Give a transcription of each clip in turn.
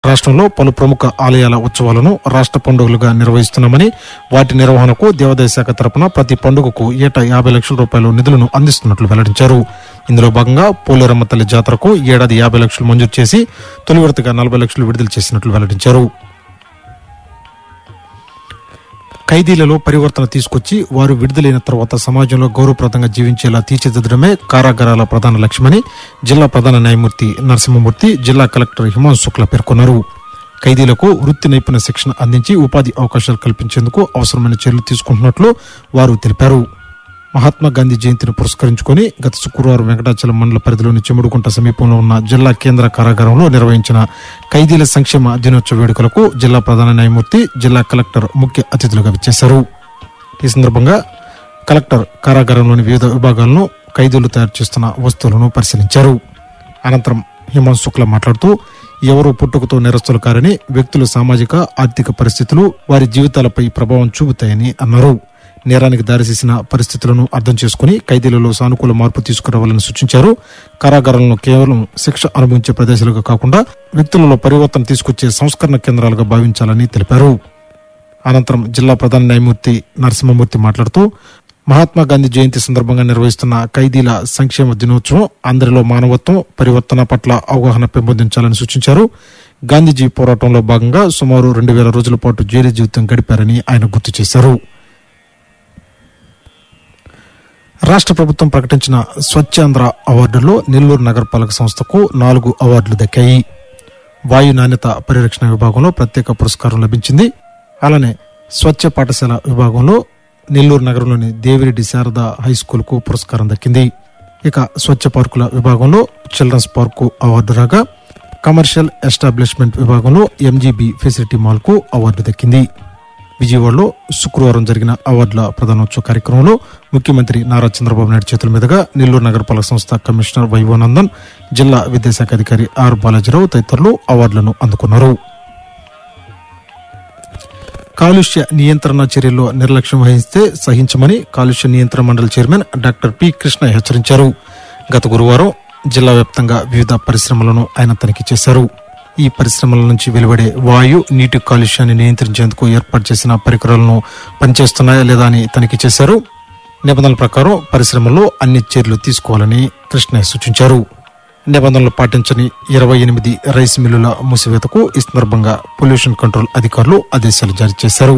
రాష్ట్రంలో పలు ప్రముఖ ఆలయాల ఉత్సవాలను రాష్ట్ర పండుగలుగా నిర్వహిస్తున్నామని వాటి నిర్వహణకు దేవాదాయ శాఖ తరపున ప్రతి పండుగకు ఏటా యాభై లక్షల రూపాయల నిధులను అందిస్తున్నట్లు వెల్లడించారు ఇందులో భాగంగా పోలేరమ్మ తల్లి జాతరకు ఏడాది యాభై లక్షలు మంజూరు చేసి తొలి విడతగా నలభై లక్షలు విడుదల చేసినట్లు వెల్లడించారు ఖైదీలలో పరివర్తన తీసుకొచ్చి వారు విడుదలైన తర్వాత సమాజంలో గౌరవప్రదంగా జీవించేలా తీర్చిదిద్దడమే కారాగారాల ప్రధాన లక్ష్యమని జిల్లా ప్రధాన న్యాయమూర్తి నరసింహమూర్తి జిల్లా కలెక్టర్ హిమాంశు శుక్లా పేర్కొన్నారు ఖైదీలకు వృత్తి నైపుణ్య శిక్షణ అందించి ఉపాధి అవకాశాలు కల్పించేందుకు అవసరమైన చర్యలు తీసుకుంటున్నట్లు వారు తెలిపారు మహాత్మా గాంధీ జయంతిని పురస్కరించుకుని గత శుక్రవారం వెంకటాచలం మండల పరిధిలోని చెముడుకుంట సమీపంలో ఉన్న జిల్లా కేంద్ర కారాగారంలో నిర్వహించిన ఖైదీల సంక్షేమ దినోత్సవ వేడుకలకు జిల్లా ప్రధాన న్యాయమూర్తి జిల్లా కలెక్టర్ ముఖ్య అతిథులుగా విచ్చేశారు ఈ సందర్భంగా కలెక్టర్ కారాగారంలోని వివిధ విభాగాలను ఖైదీలు తయారు చేస్తున్న వస్తువులను పరిశీలించారు అనంతరం హిమాంశు శుక్లా మాట్లాడుతూ ఎవరు పుట్టుకతో నేరస్తులు కారని వ్యక్తుల సామాజిక ఆర్థిక పరిస్థితులు వారి జీవితాలపై ప్రభావం చూపుతాయని అన్నారు నేరానికి దారితీసిన పరిస్థితులను అర్థం చేసుకుని ఖైదీలలో సానుకూల మార్పు తీసుకురావాలని సూచించారు కారాగారంలో కేవలం శిక్ష అనుభవించే ప్రదేశాలుగా కాకుండా వ్యక్తులలో పరివర్తన తీసుకొచ్చే సంస్కరణ కేంద్రాలుగా భావించాలని తెలిపారు అనంతరం జిల్లా ప్రధాన న్యాయమూర్తి నరసింహమూర్తి మాట్లాడుతూ మహాత్మా గాంధీ జయంతి సందర్భంగా నిర్వహిస్తున్న ఖైదీల సంక్షేమ దినోత్సవం అందరిలో మానవత్వం పరివర్తన పట్ల అవగాహన పెంపొందించాలని సూచించారు గాంధీజీ పోరాటంలో భాగంగా సుమారు రెండు వేల రోజుల పాటు జైలు జీవితం గడిపారని ఆయన గుర్తు చేశారు రాష్ట్ర ప్రభుత్వం ప్రకటించిన స్వచ్ఛాంధ్ర అవార్డుల్లో నెల్లూరు నగరపాలక సంస్థకు నాలుగు అవార్డులు దక్కాయి వాయు నాణ్యత పరిరక్షణ విభాగంలో ప్రత్యేక పురస్కారం లభించింది అలానే స్వచ్ఛ పాఠశాల విభాగంలో నెల్లూరు నగరంలోని దేవిరెడ్డి శారద హై స్కూల్ కు పురస్కారం దక్కింది ఇక స్వచ్ఛ పార్కుల విభాగంలో చిల్డ్రన్స్ పార్కు అవార్డు రాగా కమర్షియల్ ఎస్టాబ్లిష్మెంట్ విభాగంలో ఎంజీబీ ఫెసిలిటీ మాల్ కు అవార్డు దక్కింది విజయవాడలో శుక్రవారం జరిగిన అవార్డుల ప్రధానోత్సవ కార్యక్రమంలో ముఖ్యమంత్రి నారా చంద్రబాబు నాయుడు చేతుల మీదుగా నెల్లూరు నగరపాలక సంస్థ కమిషనర్ వైవోనందన్ జిల్లా విద్యాశాఖ అధికారి ఆర్ బాలాజీరావు తదితరులు అవార్డులను అందుకున్నారు కాలుష్య నియంత్రణ చర్యల్లో నిర్లక్ష్యం వహిస్తే సహించమని కాలుష్య నియంత్రణ మండలి చైర్మన్ డాక్టర్ పి కృష్ణ హెచ్చరించారు గత గురువారం జిల్లా వ్యాప్తంగా వివిధ పరిశ్రమలను ఆయన తనిఖీ చేశారు ఈ పరిశ్రమల నుంచి వెలువడే వాయు నీటి కాలుష్యాన్ని నియంత్రించేందుకు ఏర్పాటు చేసిన పరికరాలను పనిచేస్తున్నాయా లేదా అని తనిఖీ చేశారు నిబంధనల ప్రకారం పరిశ్రమల్లో అన్ని చర్యలు తీసుకోవాలని కృష్ణ సూచించారు నిబంధనలు పాటించని ఇరవై ఎనిమిది రైస్ మిల్లుల మూసివేతకు ఈ సందర్భంగా పొల్యూషన్ కంట్రోల్ అధికారులు ఆదేశాలు జారీ చేశారు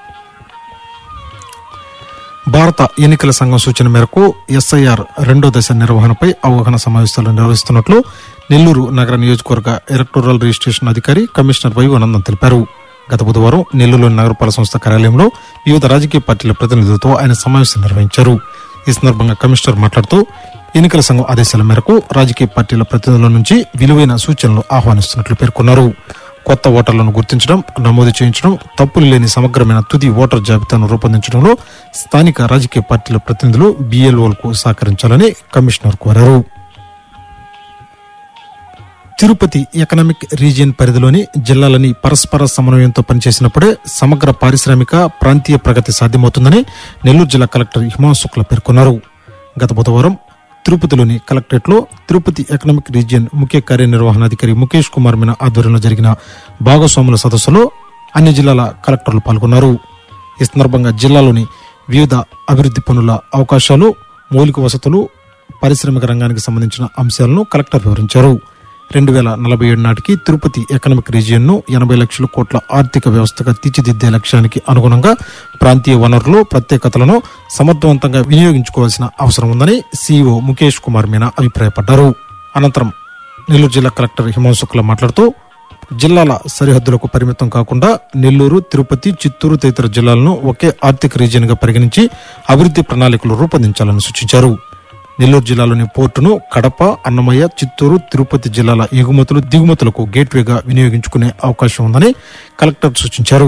భారత ఎన్నికల సంఘం సూచన మేరకు ఎస్ఐఆర్ రెండో దశ నిర్వహణపై అవగాహన సమావేశాలు నిర్వహిస్తున్నట్లు నెల్లూరు నగర నియోజకవర్గ ఎలక్టోరల్ రిజిస్ట్రేషన్ అధికారి కమిషనర్ వైవనందన్ తెలిపారు గత బుధవారం నెల్లూరులోని నగరపాలక సంస్థ కార్యాలయంలో వివిధ రాజకీయ పార్టీల ప్రతినిధులతో ఆయన సమావేశం నిర్వహించారు ఈ సందర్భంగా కమిషనర్ మాట్లాడుతూ ఎన్నికల సంఘం ఆదేశాల మేరకు రాజకీయ పార్టీల ప్రతినిధుల నుంచి విలువైన సూచనలు ఆహ్వానిస్తున్నట్లు పేర్కొన్నారు కొత్త ఓటర్లను గుర్తించడం నమోదు చేయించడం తప్పులు లేని సమగ్రమైన తుది ఓటర్ జాబితాను రూపొందించడంలో స్థానిక రాజకీయ పార్టీల ప్రతినిధులు బిఎల్ఓలకు సహకరించాలని కమిషనర్ కోరారు తిరుపతి ఎకనామిక్ రీజియన్ పరిధిలోని జిల్లాలని పరస్పర సమన్వయంతో పనిచేసినప్పుడే సమగ్ర పారిశ్రామిక ప్రాంతీయ ప్రగతి సాధ్యమవుతుందని నెల్లూరు జిల్లా కలెక్టర్ హిమాంశు శుక్ల పేర్కొన్నారు గత బుధవారం తిరుపతిలోని కలెక్టరేట్లో తిరుపతి ఎకనామిక్ రీజియన్ ముఖ్య కార్యనిర్వహణాధికారి ముఖేష్ కుమార్ మీనా ఆధ్వర్యంలో జరిగిన భాగస్వాముల సదస్సులో అన్ని జిల్లాల కలెక్టర్లు పాల్గొన్నారు ఈ సందర్భంగా జిల్లాలోని వివిధ అభివృద్ధి పనుల అవకాశాలు మౌలిక వసతులు పారిశ్రామిక రంగానికి సంబంధించిన అంశాలను కలెక్టర్ వివరించారు రెండు వేల నలభై ఏడు నాటికి తిరుపతి ఎకనామిక్ రీజియన్ ను ఎనభై లక్షల కోట్ల ఆర్థిక వ్యవస్థగా తీర్చిదిద్దే లక్ష్యానికి అనుగుణంగా ప్రాంతీయ వనరులు ప్రత్యేకతలను సమర్థవంతంగా వినియోగించుకోవాల్సిన అవసరం ఉందని సీఈఓ ముఖేష్ కుమార్ మీనా అభిప్రాయపడ్డారు అనంతరం నెల్లూరు జిల్లా కలెక్టర్ హిమాంశు శుక్లా మాట్లాడుతూ జిల్లాల సరిహద్దులకు పరిమితం కాకుండా నెల్లూరు తిరుపతి చిత్తూరు తదితర జిల్లాలను ఒకే ఆర్థిక రీజియన్ గా పరిగణించి అభివృద్ధి ప్రణాళికలు రూపొందించాలని సూచించారు నెల్లూరు జిల్లాలోని పోర్టును కడప అన్నమయ్య చిత్తూరు తిరుపతి జిల్లాల ఎగుమతులు దిగుమతులకు గేట్వేగా వినియోగించుకునే అవకాశం ఉందని కలెక్టర్ సూచించారు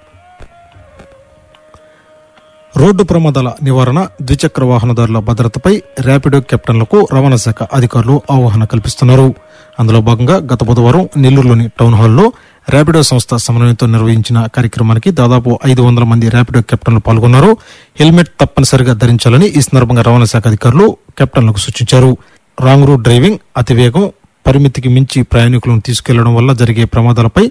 రోడ్డు ప్రమాదాల నివారణ ద్విచక్ర వాహనదారుల భద్రతపై ర్యాపిడో కెప్టెన్లకు రవాణా శాఖ అధికారులు అవగాహన కల్పిస్తున్నారు అందులో భాగంగా గత బుధవారం నెల్లూరులోని టౌన్ హాల్లో ర్యాపిడో సంస్థ సమన్వయంతో నిర్వహించిన కార్యక్రమానికి దాదాపు ఐదు వందల మంది ర్యాపిడో కెప్టెన్లు పాల్గొన్నారు హెల్మెట్ తప్పనిసరిగా ధరించాలని ఈ సందర్భంగా రవాణా శాఖ అధికారులు కెప్టెన్లకు సూచించారు రాంగ్ రూట్ డ్రైవింగ్ అతివేగం పరిమితికి మించి ప్రయాణికులను తీసుకెళ్లడం వల్ల జరిగే ప్రమాదాలపై